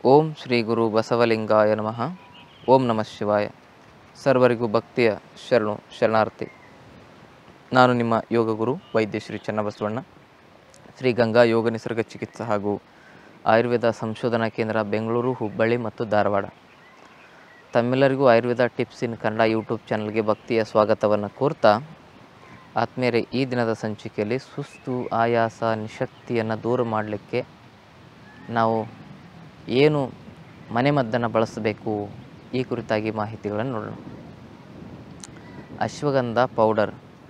ಓಂ ಶ್ರೀ ಗುರು ಬಸವಲಿಂಗಾಯ ನಮಃ ಓಂ ನಮಃ ಶಿವಾಯ ಸರ್ವರಿಗೂ ಭಕ್ತಿಯ ಶರಣು ಶರಣಾರ್ಥಿ ನಾನು ನಿಮ್ಮ ಯೋಗ ಗುರು ವೈದ್ಯ ಶ್ರೀ ಚನ್ನಬಸವಣ್ಣ ಶ್ರೀ ಗಂಗಾ ಯೋಗ ನಿಸರ್ಗ ಚಿಕಿತ್ಸಾ ಹಾಗೂ ಆಯುರ್ವೇದ ಸಂಶೋಧನಾ ಕೇಂದ್ರ ಬೆಂಗಳೂರು ಹುಬ್ಬಳ್ಳಿ ಮತ್ತು ಧಾರವಾಡ ತಮ್ಮೆಲ್ಲರಿಗೂ Ayurveda tips in Kannada YouTube ಚಾನಲ್ಗೆ ಭಕ್ತಿಯ ಸ್ವಾಗತವನ್ನು ಕೋರ್ತಾ ಆತ್ಮೀಯರೇ ಈ ದಿನದ ಸಂಚಿಕೆಯಲ್ಲಿ ಸುಸ್ತು ಆಯಾಸ ನಿಶಕ್ತಿಯನ್ನು ದೂರ ಮಾಡಲಿಕ್ಕೆ ನಾವು ಏನು ಮನೆಮದ್ದನ್ನು ಬಳಸಬೇಕು ಈ ಕುರಿತಾಗಿ ಮಾಹಿತಿಗಳನ್ನು ನೋಡೋಣ ಅಶ್ವಗಂಧ ಪೌಡರ್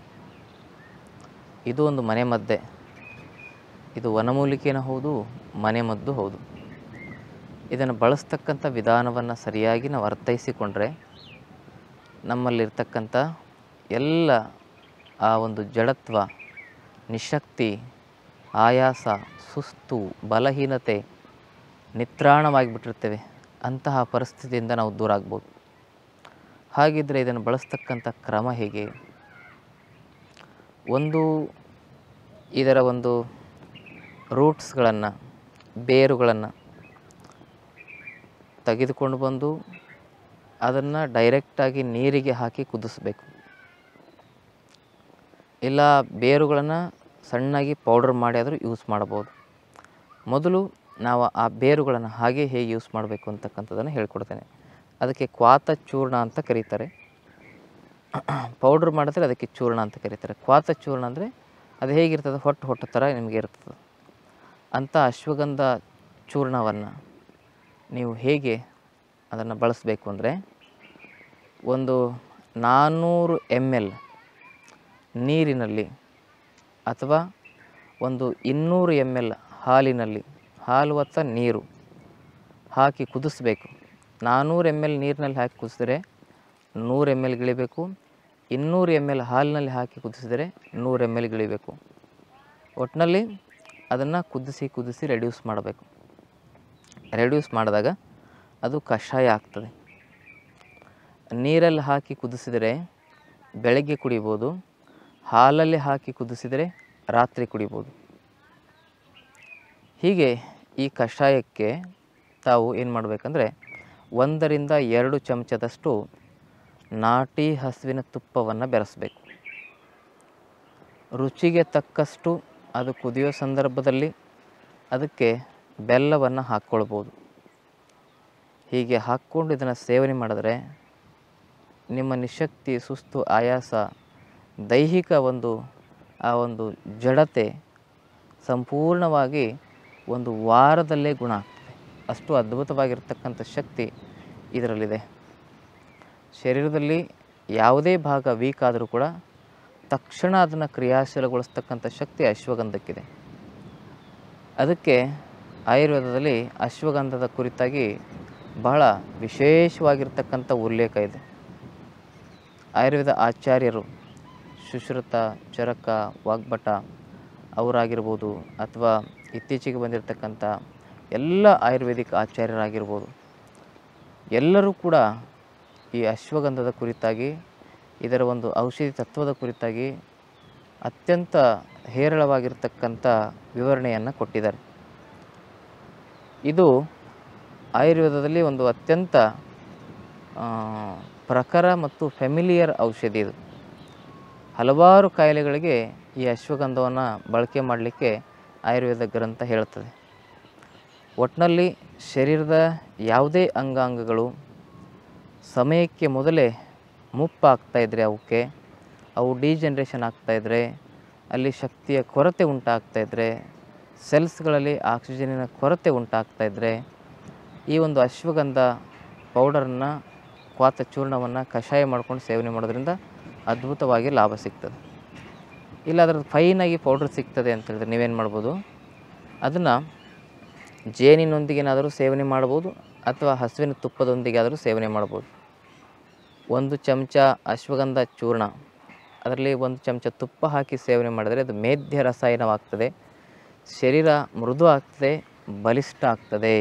ಇದು ಒಂದು ಮನೆಮದ್ದೆ ಇದು ವನಮೂಲಿಕೆನೂ ಹೌದು ಮನೆಮದ್ದು ಹೌದು ಇದನ್ನು ಬಳಸ್ತಕ್ಕಂಥ ವಿಧಾನವನ್ನು ಸರಿಯಾಗಿ ನಾವು ಅರ್ಥೈಸಿಕೊಂಡ್ರೆ ನಮ್ಮಲ್ಲಿರ್ತಕ್ಕಂಥ ಎಲ್ಲ ಆ ಒಂದು ಜಡತ್ವ ನಿಶಕ್ತಿ ಆಯಾಸ ಸುಸ್ತು ಬಲಹೀನತೆ ನಿತ್ರಾಣವಾಗಿಬಿಟ್ಟಿರ್ತೇವೆ ಅಂತಹ ಪರಿಸ್ಥಿತಿಯಿಂದ ನಾವು ದೂರ ಆಗ್ಬೋದು ಹಾಗಿದ್ದರೆ ಇದನ್ನು ಬಳಸ್ತಕ್ಕಂಥ ಕ್ರಮ ಹೇಗೆ ಒಂದು ಇದರ ಒಂದು ರೂಟ್ಸ್ಗಳನ್ನು ಬೇರುಗಳನ್ನು ತೆಗೆದುಕೊಂಡು ಬಂದು ಅದನ್ನು ಡೈರೆಕ್ಟಾಗಿ ನೀರಿಗೆ ಹಾಕಿ ಕುದಿಸ್ಬೇಕು ಇಲ್ಲ ಬೇರುಗಳನ್ನು ಸಣ್ಣಾಗಿ ಪೌಡರ್ ಮಾಡಿ ಆದರೂ ಯೂಸ್ ಮಾಡ್ಬೋದು ಮೊದಲು ನಾವು ಆ ಬೇರುಗಳನ್ನು ಹಾಗೆ ಹೇಗೆ ಯೂಸ್ ಮಾಡಬೇಕು ಅಂತಕ್ಕಂಥದ್ದನ್ನು ಹೇಳ್ಕೊಡ್ತೇನೆ ಅದಕ್ಕೆ ಕ್ವಾತ ಚೂರ್ಣ ಅಂತ ಕರೀತಾರೆ ಪೌಡ್ರ್ ಮಾಡಿದ್ರೆ ಅದಕ್ಕೆ ಚೂರ್ಣ ಅಂತ ಕರೀತಾರೆ ಕ್ವಾತ ಚೂರ್ಣ ಅಂದರೆ ಅದು ಹೇಗಿರ್ತದೆ ಹೊಟ್ಟು ಹೊಟ್ಟು ಥರ ನಿಮಗೆ ಇರ್ತದೆ ಅಂಥ ಅಶ್ವಗಂಧ ಚೂರ್ಣವನ್ನು ನೀವು ಹೇಗೆ ಅದನ್ನು ಬಳಸಬೇಕು ಅಂದರೆ ಒಂದು ನಾನ್ನೂರು ಎಮ್ ಎಲ್ ನೀರಿನಲ್ಲಿ ಅಥವಾ ಒಂದು ಇನ್ನೂರು ಎಮ್ ಎಲ್ ಹಾಲಿನಲ್ಲಿ ಹಾಲು ಅಥವಾ ನೀರು ಹಾಕಿ ಕುದಿಸ್ಬೇಕು ನಾನ್ನೂರು ಎಮ್ ಎಲ್ ನೀರಿನಲ್ಲಿ ಹಾಕಿ ಕುದಿಸಿದ್ರೆ ನೂರು ಎಮ್ ಎಲ್ ಗಿಳಿಬೇಕು ಇನ್ನೂರು ಎಮ್ ಎಲ್ ಹಾಲಿನಲ್ಲಿ ಹಾಕಿ ಕುದಿಸಿದರೆ ನೂರು ಎಮ್ ಎಲ್ ಗಿಳಿಬೇಕು ಒಟ್ಟಿನಲ್ಲಿ ಅದನ್ನು ಕುದಿಸಿ ಕುದಿಸಿ ರೆಡ್ಯೂಸ್ ಮಾಡಬೇಕು ರೆಡ್ಯೂಸ್ ಮಾಡಿದಾಗ ಅದು ಕಷಾಯ ಆಗ್ತದೆ ನೀರಲ್ಲಿ ಹಾಕಿ ಕುದಿಸಿದರೆ ಬೆಳಗ್ಗೆ ಕುಡಿಬೋದು ಹಾಲಲ್ಲಿ ಹಾಕಿ ಕುದಿಸಿದರೆ ರಾತ್ರಿ ಕುಡಿಬೋದು ಹೀಗೆ ಈ ಕಷಾಯಕ್ಕೆ ತಾವು ಏನು ಮಾಡಬೇಕಂದ್ರೆ ಒಂದರಿಂದ ಎರಡು ಚಮಚದಷ್ಟು ನಾಟಿ ಹಸುವಿನ ತುಪ್ಪವನ್ನು ಬೆರೆಸಬೇಕು ರುಚಿಗೆ ತಕ್ಕಷ್ಟು ಅದು ಕುದಿಯೋ ಸಂದರ್ಭದಲ್ಲಿ ಅದಕ್ಕೆ ಬೆಲ್ಲವನ್ನು ಹಾಕ್ಕೊಳ್ಬೋದು ಹೀಗೆ ಹಾಕ್ಕೊಂಡು ಇದನ್ನು ಸೇವನೆ ಮಾಡಿದ್ರೆ ನಿಮ್ಮ ನಿಶಕ್ತಿ ಸುಸ್ತು ಆಯಾಸ ದೈಹಿಕ ಒಂದು ಆ ಒಂದು ಜಡತೆ ಸಂಪೂರ್ಣವಾಗಿ ಒಂದು ವಾರದಲ್ಲೇ ಗುಣ ಆಗ್ತದೆ ಅಷ್ಟು ಅದ್ಭುತವಾಗಿರ್ತಕ್ಕಂಥ ಶಕ್ತಿ ಇದರಲ್ಲಿದೆ ಶರೀರದಲ್ಲಿ ಯಾವುದೇ ಭಾಗ ವೀಕ್ ಆದರೂ ಕೂಡ ತಕ್ಷಣ ಅದನ್ನು ಕ್ರಿಯಾಶೀಲಗೊಳಿಸ್ತಕ್ಕಂಥ ಶಕ್ತಿ ಅಶ್ವಗಂಧಕ್ಕಿದೆ ಅದಕ್ಕೆ ಆಯುರ್ವೇದದಲ್ಲಿ ಅಶ್ವಗಂಧದ ಕುರಿತಾಗಿ ಬಹಳ ವಿಶೇಷವಾಗಿರ್ತಕ್ಕಂಥ ಉಲ್ಲೇಖ ಇದೆ ಆಯುರ್ವೇದ ಆಚಾರ್ಯರು ಸುಶ್ರುತ ಚರಕ ವಾಗ್ಭಟ ಅವರಾಗಿರ್ಬೋದು ಅಥವಾ ಇತ್ತೀಚೆಗೆ ಬಂದಿರತಕ್ಕಂಥ ಎಲ್ಲ ಆಯುರ್ವೇದಿಕ್ ಆಚಾರ್ಯರಾಗಿರ್ಬೋದು ಎಲ್ಲರೂ ಕೂಡ ಈ ಅಶ್ವಗಂಧದ ಕುರಿತಾಗಿ ಇದರ ಒಂದು ಔಷಧಿ ತತ್ವದ ಕುರಿತಾಗಿ ಅತ್ಯಂತ ಹೇರಳವಾಗಿರ್ತಕ್ಕಂಥ ವಿವರಣೆಯನ್ನು ಕೊಟ್ಟಿದ್ದಾರೆ ಇದು ಆಯುರ್ವೇದದಲ್ಲಿ ಒಂದು ಅತ್ಯಂತ ಪ್ರಖರ ಮತ್ತು ಫೆಮಿಲಿಯರ್ ಔಷಧಿ ಇದು ಹಲವಾರು ಕಾಯಿಲೆಗಳಿಗೆ ಈ ಅಶ್ವಗಂಧವನ್ನು ಬಳಕೆ ಮಾಡಲಿಕ್ಕೆ ಆಯುರ್ವೇದ ಗ್ರಂಥ ಹೇಳ್ತದೆ ಒಟ್ಟಿನಲ್ಲಿ ಶರೀರದ ಯಾವುದೇ ಅಂಗಾಂಗಗಳು ಸಮಯಕ್ಕೆ ಮೊದಲೇ ಮುಪ್ಪಾಗ್ತಾಯಿದ್ರೆ ಅವಕ್ಕೆ ಅವು ಡಿಜನ್ರೇಷನ್ ಆಗ್ತಾಯಿದ್ರೆ ಅಲ್ಲಿ ಶಕ್ತಿಯ ಕೊರತೆ ಉಂಟಾಗ್ತಾಯಿದ್ರೆ ಸೆಲ್ಸ್ಗಳಲ್ಲಿ ಆಕ್ಸಿಜನಿನ ಕೊರತೆ ಉಂಟಾಗ್ತಾಯಿದ್ರೆ ಈ ಒಂದು ಅಶ್ವಗಂಧ ಪೌಡರನ್ನು ಕ್ವಾತ ಚೂರ್ಣವನ್ನು ಕಷಾಯ ಮಾಡ್ಕೊಂಡು ಸೇವನೆ ಮಾಡೋದ್ರಿಂದ ಅದ್ಭುತವಾಗಿ ಲಾಭ ಸಿಗ್ತದೆ ಇಲ್ಲ ಅದ್ರದ್ದು ಫೈನಾಗಿ ಪೌಡ್ರ್ ಸಿಗ್ತದೆ ಅಂತ ಹೇಳಿದ್ರೆ ನೀವೇನು ಮಾಡ್ಬೋದು ಅದನ್ನು ಜೇನಿನೊಂದಿಗೇನಾದರೂ ಸೇವನೆ ಮಾಡ್ಬೋದು ಅಥವಾ ಹಸುವಿನ ತುಪ್ಪದೊಂದಿಗೆ ಆದರೂ ಸೇವನೆ ಮಾಡ್ಬೋದು ಒಂದು ಚಮಚ ಅಶ್ವಗಂಧ ಚೂರ್ಣ ಅದರಲ್ಲಿ ಒಂದು ಚಮಚ ತುಪ್ಪ ಹಾಕಿ ಸೇವನೆ ಮಾಡಿದರೆ ಅದು ಮೇಧ್ಯ ರಸಾಯನವಾಗ್ತದೆ ಶರೀರ ಮೃದು ಆಗ್ತದೆ ಬಲಿಷ್ಠ ಆಗ್ತದೆ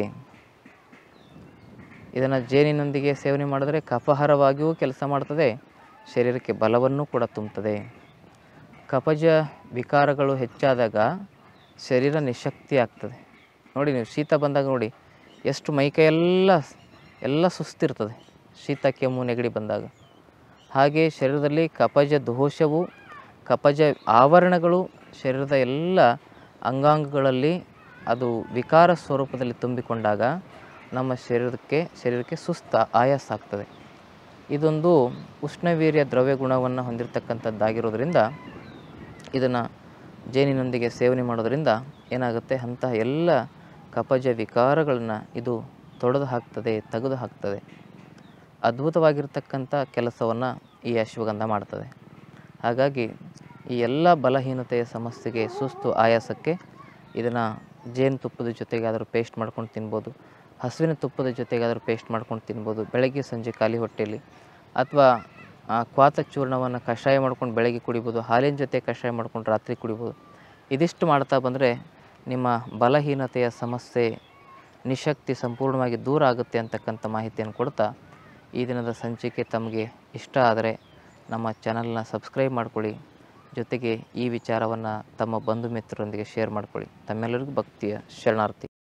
ಇದನ್ನು ಜೇನಿನೊಂದಿಗೆ ಸೇವನೆ ಮಾಡಿದ್ರೆ ಕಫಹರವಾಗಿಯೂ ಕೆಲಸ ಮಾಡ್ತದೆ ಶರೀರಕ್ಕೆ ಬಲವನ್ನು ಕೂಡ ತುಂಬುತ್ತದೆ ಕಫಜ ವಿಕಾರಗಳು ಹೆಚ್ಚಾದಾಗ ಶರೀರ ನಿಶಕ್ತಿ ಆಗ್ತದೆ ನೋಡಿ ನೀವು ಶೀತ ಬಂದಾಗ ನೋಡಿ ಎಷ್ಟು ಮೈಕೈಯೆಲ್ಲ ಎಲ್ಲ ಸುಸ್ತಿರ್ತದೆ ಶೀತ ಕೆಮ್ಮು ನೆಗಡಿ ಬಂದಾಗ ಹಾಗೆ ಶರೀರದಲ್ಲಿ ಕಪಜ ದೋಷವು ಕಪಜ ಆವರಣಗಳು ಶರೀರದ ಎಲ್ಲ ಅಂಗಾಂಗಗಳಲ್ಲಿ ಅದು ವಿಕಾರ ಸ್ವರೂಪದಲ್ಲಿ ತುಂಬಿಕೊಂಡಾಗ ನಮ್ಮ ಶರೀರಕ್ಕೆ ಶರೀರಕ್ಕೆ ಸುಸ್ತ ಆಯಾಸ ಆಗ್ತದೆ ಇದೊಂದು ಉಷ್ಣವೀರ್ಯ ದ್ರವ್ಯ ಗುಣವನ್ನು ಹೊಂದಿರತಕ್ಕಂಥದ್ದಾಗಿರೋದ್ರಿಂದ ಇದನ್ನು ಜೇನಿನೊಂದಿಗೆ ಸೇವನೆ ಮಾಡೋದ್ರಿಂದ ಏನಾಗುತ್ತೆ ಅಂತಹ ಎಲ್ಲ ಕಪಜ ವಿಕಾರಗಳನ್ನು ಇದು ತೊಡೆದು ಹಾಕ್ತದೆ ತೆಗೆದು ಹಾಕ್ತದೆ ಅದ್ಭುತವಾಗಿರ್ತಕ್ಕಂಥ ಕೆಲಸವನ್ನು ಈ ಅಶ್ವಗಂಧ ಮಾಡ್ತದೆ ಹಾಗಾಗಿ ಈ ಎಲ್ಲ ಬಲಹೀನತೆಯ ಸಮಸ್ಯೆಗೆ ಸುಸ್ತು ಆಯಾಸಕ್ಕೆ ಇದನ್ನು ಜೇನುತುಪ್ಪದ ಜೊತೆಗಾದರೂ ಪೇಸ್ಟ್ ಮಾಡ್ಕೊಂಡು ತಿನ್ಬೋದು ಹಸುವಿನ ತುಪ್ಪದ ಜೊತೆಗಾದರೂ ಪೇಸ್ಟ್ ಮಾಡ್ಕೊಂಡು ತಿನ್ಬೋದು ಬೆಳಗ್ಗೆ ಸಂಜೆ ಖಾಲಿ ಹೊಟ್ಟೆಯಲ್ಲಿ ಅಥವಾ ಆ ಕ್ವಾತ ಚೂರ್ಣವನ್ನು ಕಷಾಯ ಮಾಡ್ಕೊಂಡು ಬೆಳಗ್ಗೆ ಕುಡಿಬೋದು ಹಾಲಿನ ಜೊತೆ ಕಷಾಯ ಮಾಡ್ಕೊಂಡು ರಾತ್ರಿ ಕುಡಿಬೋದು ಇದಿಷ್ಟು ಮಾಡ್ತಾ ಬಂದರೆ ನಿಮ್ಮ ಬಲಹೀನತೆಯ ಸಮಸ್ಯೆ ನಿಶಕ್ತಿ ಸಂಪೂರ್ಣವಾಗಿ ದೂರ ಆಗುತ್ತೆ ಅಂತಕ್ಕಂಥ ಮಾಹಿತಿಯನ್ನು ಕೊಡ್ತಾ ಈ ದಿನದ ಸಂಚಿಕೆ ತಮಗೆ ಇಷ್ಟ ಆದರೆ ನಮ್ಮ ಚಾನಲ್ನ ಸಬ್ಸ್ಕ್ರೈಬ್ ಮಾಡ್ಕೊಳ್ಳಿ ಜೊತೆಗೆ ಈ ವಿಚಾರವನ್ನು ತಮ್ಮ ಬಂಧು ಮಿತ್ರರೊಂದಿಗೆ ಶೇರ್ ಮಾಡ್ಕೊಳ್ಳಿ ತಮ್ಮೆಲ್ಲರಿಗೂ ಭಕ್ತಿಯ ಶರಣಾರ್ಥಿ